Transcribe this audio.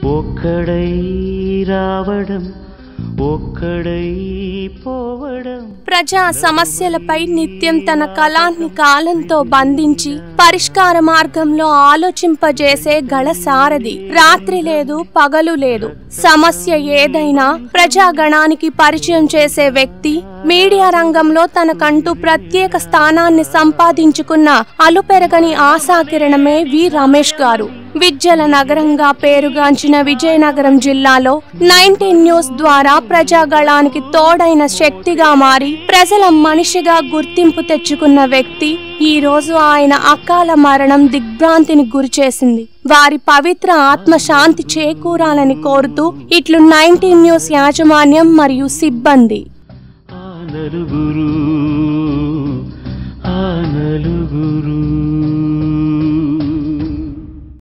ఒక్కడై రావడం ఒక్కడై పోవడం ప్రజా సమస్యలపై నిత్యం తన కళాన్ని కాలంతో బంధించి పరిష్కార మార్గంలో ఆలోచింపజేసే గళ సారథి రాత్రి లేదు పగలు లేదు సమస్య ఏదైనా ప్రజాగణానికి పరిచయం చేసే వ్యక్తి మీడియా రంగంలో తనకంటూ ప్రత్యేక స్థానాన్ని సంపాదించుకున్న అలుపెరగని ఆశాకిరణమే వి రమేష్ గారు విద్యల నగరంగా పేరుగాంచిన విజయనగరం జిల్లాలో నైన్టీన్ న్యూస్ ద్వారా ప్రజాగళానికి తోడైన శక్తిగా మారి ప్రజల మనిషిగా గుర్తింపు తెచ్చుకున్న వ్యక్తి ఈ రోజు ఆయన అకాల మరణం దిగ్భ్రాంతిని గురిచేసింది వారి పవిత్ర ఆత్మ శాంతి చేకూరాలని కోరుతూ ఇట్లు నైన్టీన్ న్యూస్ యాజమాన్యం మరియు సిబ్బంది ఆ నలుగురు ఆ నలుగురు